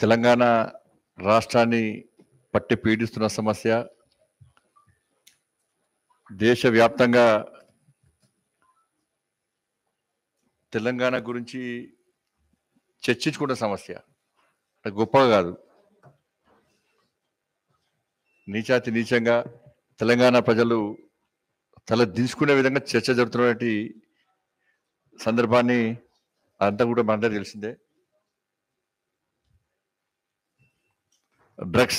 తెలంగాణ రాష్ట్రాన్ని పట్టి పీడిస్తున్న సమస్య దేశవ్యాప్తంగా తెలంగాణ గురించి చర్చించుకున్న సమస్య అది గొప్పగా కాదు నీచాతి నీచంగా తెలంగాణ ప్రజలు తల దించుకునే విధంగా చర్చ జరుగుతున్నటువంటి సందర్భాన్ని అంతా కూడా మనందరూ తెలిసిందే డ్రగ్స్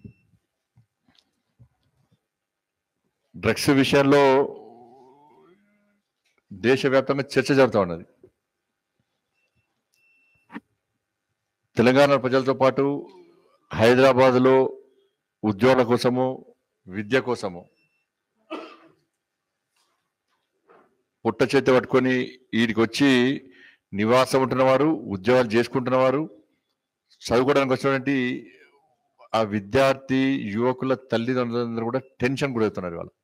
డ్రగ్స్ విషయంలో దేశవ్యాప్తంగా చర్చ జరుగుతూ ఉన్నది తెలంగాణ ప్రజలతో పాటు హైదరాబాద్లో ఉద్యోగాల కోసము విద్య కోసము పుట్ట చేతి పట్టుకొని వీడికి వచ్చి నివాసం ఉంటున్నవారు ఉద్యోగాలు చేసుకుంటున్నవారు చదువుకోవడానికి వచ్చినటువంటి ఆ విద్యార్థి యువకుల తల్లిదండ్రులందరూ కూడా టెన్షన్ గురవుతున్నారు వాళ్ళు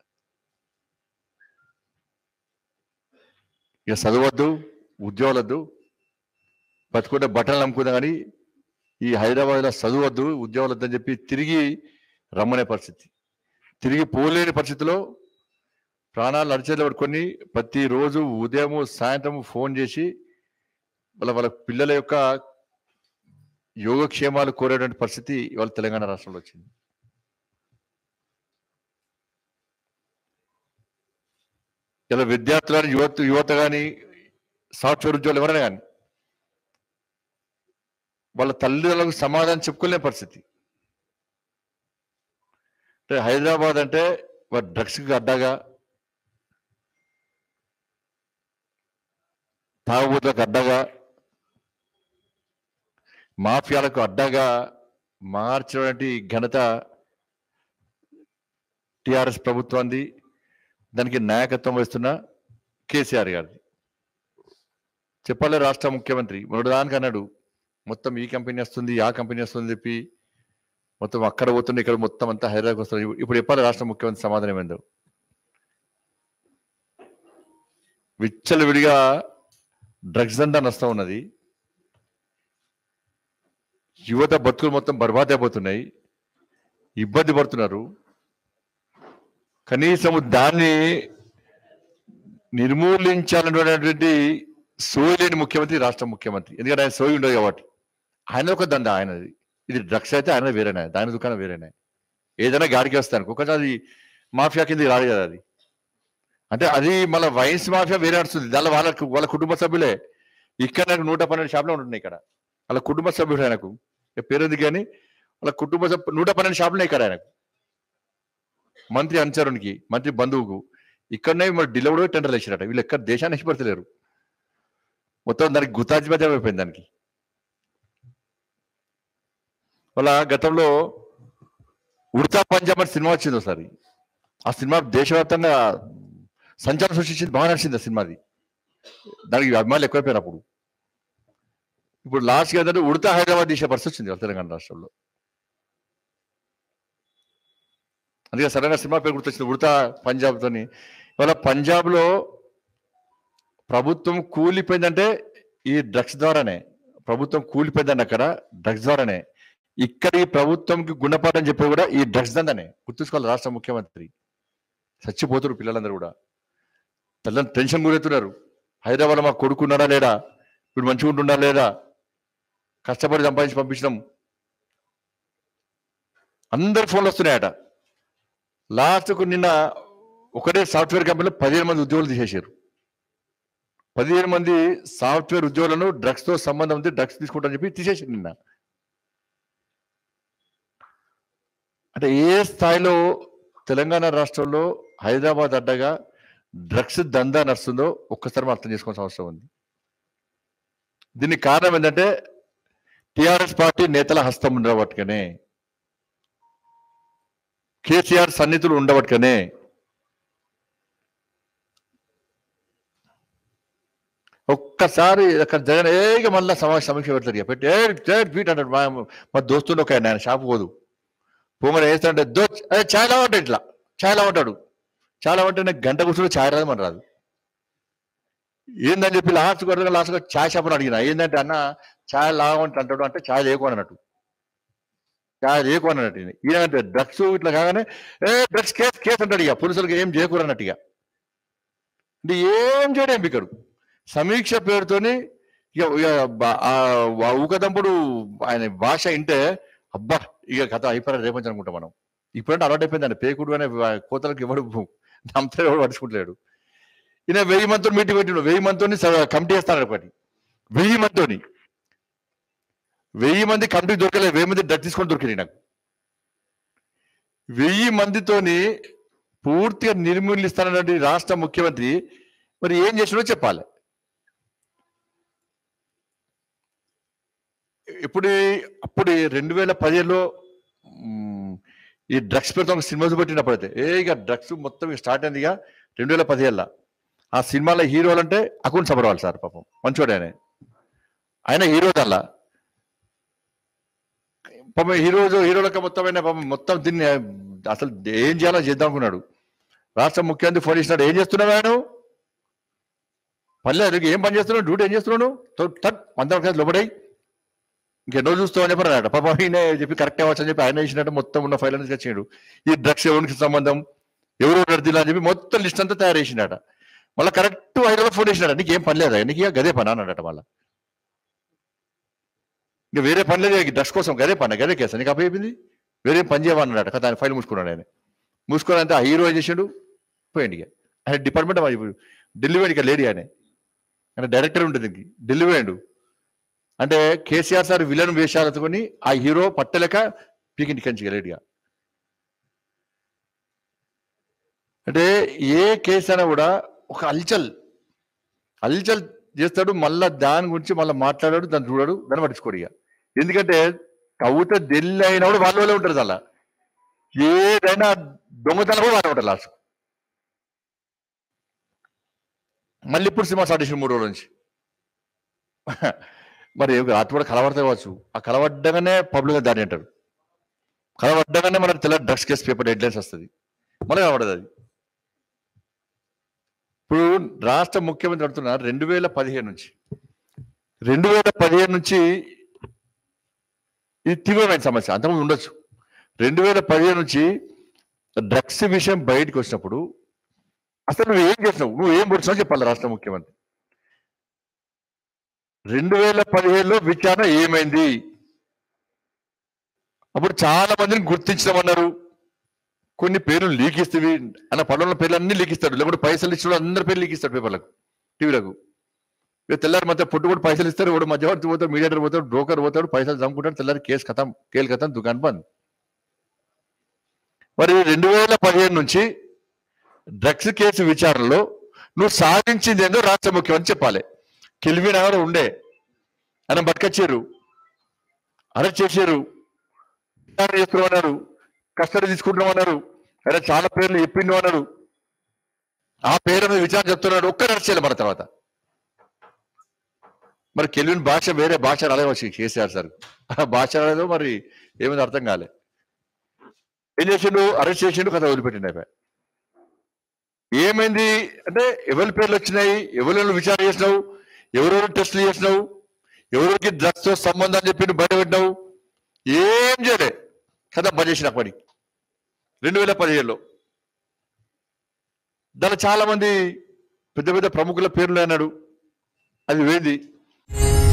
ఇక చదవద్దు ఉద్యోగాలద్దు బతుకుంటే బట్టలు నమ్ముకుందా కానీ ఈ హైదరాబాద్లో చదవద్దు ఉద్యోగాలు వద్దని చెప్పి తిరిగి రమ్మనే పరిస్థితి తిరిగి పోలేని పరిస్థితిలో ప్రాణాలు అరిచేలో పట్టుకొని ప్రతిరోజు ఉదయము సాయంత్రం ఫోన్ చేసి వాళ్ళ వాళ్ళ పిల్లల యొక్క యోగక్షేమాలు కోరేటువంటి పరిస్థితి ఇవాళ తెలంగాణ రాష్ట్రంలో వచ్చింది ఇలా విద్యార్థులు కానీ యువత యువత కానీ సాఫ్ట్వేర్ ఉద్యోగులు ఎవరైనా కానీ వాళ్ళ తల్లిదండ్రులకు సమాధానం చెప్పుకోలేని పరిస్థితి అంటే హైదరాబాద్ అంటే వారి డ్రగ్స్కి అడ్డాగా తాగుబోతులకు అడ్డగా మాఫియాలకు అడ్డగా మార్చినటువంటి ఘనత టిఆర్ఎస్ ప్రభుత్వాన్ని దానికి నాయకత్వం వహిస్తున్న కేసీఆర్ గారిది చెప్పాలి రాష్ట్ర ముఖ్యమంత్రి మొదటి దానికి అన్నాడు మొత్తం ఈ కంపెనీ వస్తుంది ఆ కంపెనీ వస్తుంది చెప్పి మొత్తం అక్కడ పోతుంది ఇక్కడ మొత్తం అంతా హైదరాబాద్ వస్తుంది ఇప్పుడు చెప్పాలి రాష్ట్ర ముఖ్యమంత్రి సమాధానం ఏందో విచ్చలు విడిగా డ్రగ్స్ అంతా నష్టం ఉన్నది యువత బతుకులు మొత్తం బర్బాద్ అయిపోతున్నాయి ఇబ్బంది పడుతున్నారు కనీసం దాన్ని నిర్మూలించాలనేటువంటి సోయి లేని ముఖ్యమంత్రి రాష్ట్ర ముఖ్యమంత్రి ఎందుకంటే ఆయన సోయి ఉండదు కాబట్టి ఆయన ఒక దండ ఆయనది ఇది డ్రగ్స్ అయితే ఆయన వేరేనే దాని దుకాణం వేరేనే ఏదైనా గాడికి వస్తాను ఒకటి అది మాఫియా కింద రాదు కదా అది అంటే అది మళ్ళీ వైన్స్ మాఫియా వేరే నడుస్తుంది దానిలో వాళ్ళ వాళ్ళ కుటుంబ సభ్యులే ఇక్కడ నాకు నూట పన్నెండు షాపులు ఉంటున్నాయి ఇక్కడ వాళ్ళ కుటుంబ సభ్యుడు ఆయనకు ఇక పేరు ఉంది కానీ వాళ్ళ కుటుంబ సభ్యు నూట పన్నెండు షాపులు ఇక్కడ ఆయనకు మంత్రి అనుచరునికి మంత్రి బంధువుకు ఇక్కడనే మరి ఢిల్లీ కూడా టెండర్లు వేసారట వీళ్ళు ఎక్కడ దేశాన్ని ఇష్టపడతలేరు మొత్తం దానికి గుతాధిపత్యం అయిపోయింది దానికి వాళ్ళ గతంలో ఉడతా పంజాబ్ అని సినిమా వచ్చింది ఒకసారి ఆ సినిమా దేశవ్యాప్తంగా సంచలనం సృష్టించింది బాగా నడిచింది ఆ సినిమాది దానికి అభిమానులు ఎక్కువైపోయారు అప్పుడు ఇప్పుడు లాస్ట్ ఏంటంటే ఉడతా హైదరాబాద్ తీసే పరిస్థితి వచ్చింది వాళ్ళ తెలంగాణ రాష్ట్రంలో అందుకే సరైన సినిమా పేరు గుర్తొచ్చింది ఉడతా పంజాబ్తోని ఇవాళ పంజాబ్లో ప్రభుత్వం కూలిపోయిందంటే ఈ డ్రగ్స్ ద్వారానే ప్రభుత్వం కూలిపోయిందండి అక్కడ డ్రగ్స్ ద్వారానే ఇక్కడ ఈ ప్రభుత్వంకి గుణపాఠం చెప్పే కూడా ఈ డ్రగ్స్ దందనే గుర్తుంచుకోవాలి రాష్ట్ర ముఖ్యమంత్రి చచ్చిపోతున్నారు పిల్లలందరూ కూడా తల్లని టెన్షన్ గురవుతున్నారు హైదరాబాద్ మా కొడుకున్నాడా లేడా వీడు మంచిగా ఉంటున్నా లేదా కష్టపడి సంపాదించి పంపించడం అందరు ఫోన్లు వస్తున్నాయట లాస్ట్కు నిన్న ఒకటే సాఫ్ట్వేర్ కంపెనీలో పదిహేను మంది ఉద్యోగులు తీసేశారు పదిహేను మంది సాఫ్ట్వేర్ ఉద్యోగులను డ్రగ్స్ తో సంబంధం ఉంది డ్రగ్స్ తీసుకుంటారని చెప్పి తీసేసారు నిన్న అంటే ఏ స్థాయిలో తెలంగాణ రాష్ట్రంలో హైదరాబాద్ అడ్డగా డ్రగ్స్ దందా నడుస్తుందో ఒక్కసారి మనం అర్థం చేసుకోవాల్సిన అవసరం ఉంది దీనికి కారణం ఏంటంటే టిఆర్ఎస్ పార్టీ నేతల హస్తం ఉండబట్టుకనే కేసీఆర్ సన్నిధులు ఉండబట్టుకనే ఒక్కసారి అక్కడ జగన్ ఏక మళ్ళీ సమావేశ సమీక్ష పెడతారు ఇక పెట్టి ఏ ఏ ట్వీట్ అంటాడు మా మా దోస్తులు ఒక ఆయన షాప్ పోదు పోమని వేస్తాడంటే దో ఏ చాలా ఉంటాడు ఇట్లా చాలా ఉంటాడు చాలా ఉంటే నాకు గంట కూర్చుని ఛాయ్ రాదు మన రాదు ఏందని చెప్పి లాస్ట్ కొడగా లాస్ట్ ఛాయ్ షాప్ అని అడిగిన ఏంటంటే అన్న ఛాయ్ లాగమంటే అంటాడు అంటే ఛాయ్ లేకు అన్నట్టు ఛాయ్ లేకు అన్నట్టు ఈయన. ఈయన అంటే డ్రగ్స్ ఇట్లా కాగానే ఏ డ్రగ్స్ కేసు కేసు అంటాడు ఇక పోలీసులకు ఏం చేయకూడదు అన్నట్టు ఇక అంటే ఏం చేయడం బిక్కడు సమీక్ష పేరుతోని ఇక ఇక బా- ఆ వా- ఊకదంపుడు ఆయన భాష వింటే అబ్బా ఇక కథ అయిపోయారు రేపంచి అనుకుంటాం మనం ఇప్పుడంటే అలవాటు అయిపోయిందండి పేకుడు అనే వా- కోతలకు ఎవడు నమ్మతాడు ఎవడు పడుచుకుంటలేడు ఈయన వెయ్యి మందితో మీటింగ్ పెట్టిండు వెయ్యి మందితోని స- కమిటీ వేస్తాడు ఒకటి వెయ్యి మందితోని వెయ్యి మంది కమిటీ దొరకలేదు వెయ్యి మంది డ్రగ్ తీసుకొని దొరికింది నాకు వెయ్యి మందితోని పూర్తిగా నిర్మూలిస్తానన్నటువంటి రాష్ట్ర ముఖ్యమంత్రి మరి ఏం చేసినో చెప్పాలి ఇప్పుడు అప్పుడు రెండు వేల పదిహేనులో మ్, ఈ డ్రగ్స్ పేరుతో ఒక సినిమా చూపెట్టినప్పుడు అయితే ఏ ఇక డ్రగ్స్ మొత్తం ఇక స్టార్ట్ అయింది ఇక రెండు వేల పదిహేనులో ఆ సినిమాలో హీరోలు అంటే అకౌంట్ సబరవాలి సార్ పాపం మంచోడు ఆయన ఆయన హీరో దల్లా పాపం హీరోజు హీరోలకు మొత్తం ఆయన పాపం మొత్తం దీన్ని అసలు ఏం చేయాలో చేద్దాం అనుకున్నాడు రాష్ట్ర ముఖ్యమంత్రి ఫోన్ చేసినాడు ఏం చేస్తున్నావు ఆయన పల్లె ఏం పని చేస్తున్నావు డ్యూటీ ఏం చేస్తున్నావు తో- తట్ మందరం లోపడై ఇంకెన్నో చూస్తావు అని చెప్పారు పాపం ఈయన చెప్పి కరెక్ట్ అవ్వచ్చు అని చెప్పి ఆయన ఇచ్చినట్టు మొత్తం ఉన్న ఫైల్ అనేది తెచ్చాడు ఈ డ్రగ్స్ ఎవరికి సంబంధం ఎవరు నడిదిలా అని చెప్పి మొత్తం లిస్ట్ అంతా తయారు చేసినాడ మళ్ళీ కరెక్ట్ హైదరాబాద్ ఫోన్ చేసినాడు నీకు ఏం పని లేదా నీకు ఇక గదే పని అన్నాడట మళ్ళీ ఇంకా వేరే పని లేదు ఇక డ్రగ్స్ కోసం గదే పని గదే కేసు నీకు అప్పయింది వేరే పని చేయమన్నాడట కదా ఆయన ఫైల్ మూసుకున్నాడు ఆయన మూసుకొని అంతే ఆ హీరో ఏం చేసాడు పోయింది ఇక ఆయన డిపార్ట్మెంట్ ఢిల్లీ పోయింది ఇక లేడీ ఆయన ఆయన డైరెక్టర్ ఉంటుంది ఇంక. ఢిల్లీ పోయిండు అంటే కేసీఆర్ సార్ విలన్ వేషాలతోని ఆ హీరో పట్టలేక పీకింటి కంచి లేడీగా అంటే ఏ కేసు అయినా కూడా ఒక అల్చల్ అల్చల్ చేస్తాడు మళ్ళా దాని గురించి మళ్ళీ మాట్లాడాడు దాన్ని చూడడు దాన్ని పట్టించుకోడు ఇక ఎందుకంటే కవిత ఢిల్లీ అయినా కూడా వాళ్ళ వాళ్ళే ఉంటారు అలా ఏదైనా దొంగతనం కూడా వాళ్ళే ఉంటారు లాస్ట్ మళ్ళీ ఇప్పుడు సినిమా స్టార్ట్ చేసిన మూడు రోజుల నుంచి మరి అటు కూడా కలవడతా కావచ్చు ఆ కలవడ్డగానే పబ్లిక్ దాని అంటారు కలవడ్డగానే మనకు తెల్ల drugs case paper headlines వస్తుంది మళ్ళీ కనబడదు అది ఇప్పుడు రాష్ట్ర ముఖ్యమంత్రి అంటున్నారు రెండు వేల పదిహేను నుంచి రెండు వేల పదిహేను నుంచి ఇది తీవ్రమైన సమస్య అంతకుముందు ఉండొచ్చు రెండు వేల పదిహేను నుంచి డ్రగ్స్ విషయం బయటకు వచ్చినప్పుడు అసలు నువ్వు ఏం చేసినావు నువ్వు ఏం పొడిచినావు చెప్పాలి రాష్ట్ర ముఖ్యమంత్రి రెండు వేల పదిహేనులో విచారణ ఏమైంది అప్పుడు చాలా మందిని గుర్తించమన్నారు కొన్ని పేర్లు లీక్ ఇస్తేవి అన్న పనుల పేర్లు అన్ని లీక్ ఇస్తాడు లేకపోతే పైసలు ఇచ్చిన అందరి పేర్లు లీక్ ఇస్తాడు పేపర్లకు టీవీలకు ఇక తెల్లారి మధ్య పొట్టు కూడా పైసలు ఇస్తారు వాడు మధ్యవర్తి పోతాడు మీడియేటర్ పోతాడు బ్రోకర్ పోతాడు పైసలు చంపుకుంటాడు తెల్లారి కేసు కథం కేలు కథం దుకాణం బంద్ మరి రెండు వేల పదిహేను నుంచి డ్రగ్స్ కేసు విచారణలో నువ్వు సాధించింది ఏందో రాష్ట్ర ముఖ్యమంత్రి చెప్పాలి కెల్విన్ ఎవరు ఉండే ఆయన బతకొచ్చారు అరెస్ట్ చేశారు విచారణ చేస్తున్నామన్నారు కస్టడీ తీసుకుంటున్నామన్నారు ఆయన చాలా పేర్లు చెప్పిండు అన్నారు ఆ పేరు మీద విచారణ చెప్తున్నాడు ఒక్క అరెస్ట్ చేయాలి మన తర్వాత మరి కెల్విన్ భాష వేరే భాష రాలే వచ్చి కేసీఆర్ సార్ ఆ భాష రాలేదో మరి ఏమైంది అర్థం కాలే ఏం చేసిండు అరెస్ట్ చేసిండు కథ వదిలిపెట్టిండు అయిపోయి ఏమైంది అంటే ఎవరి పేర్లు వచ్చినాయి ఎవరెవరు విచారణ చేసినావు ఎవరెవరు టెస్టులు చేసినావు ఎవరికి డ్రగ్స్ తో సంబంధం చెప్పి నువ్వు బయట పెట్టినావు ఏం చేయలే కథ బంద్ చేసిన పని రెండు వేల పదిహేడులో దాని చాలా మంది పెద్ద పెద్ద ప్రముఖుల పేర్లు అన్నాడు అది వేంది